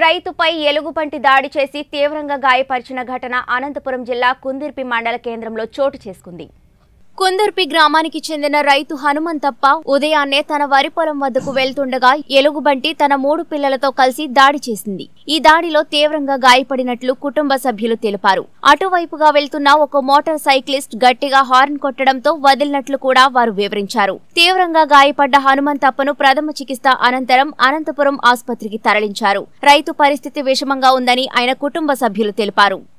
రైతుపై ఎలుగుబంటి దాడి చేసి తీవ్రంగా గాయపరిచిన ఘటన అనంతపురం జిల్లా కుందిర్పి మండల కేంద్రంలో చోటు చేసుకుంది కుందర్పి గ్రామానికి చెందిన రైతు హనుమంతప్ప ఉదయాన్నే తన వరి పొలం వద్దకు వెళ్తుండగా ఎలుగుబంటి తన మూడు పిల్లలతో కలిసి దాడి చేసింది ఈ దాడిలో తీవ్రంగా గాయపడినట్లు కుటుంబ సభ్యులు తెలిపారు అటువైపుగా వెళ్తున్న ఒక మోటార్ సైక్లిస్ట్ గట్టిగా హార్న్ కొట్టడంతో వదిలినట్లు కూడా వారు వివరించారు తీవ్రంగా గాయపడ్డ హనుమంతప్పను ప్రథమ చికిత్స అనంతరం అనంతపురం ఆసుపత్రికి తరలించారు రైతు పరిస్థితి విషమంగా ఉందని ఆయన కుటుంబ సభ్యులు తెలిపారు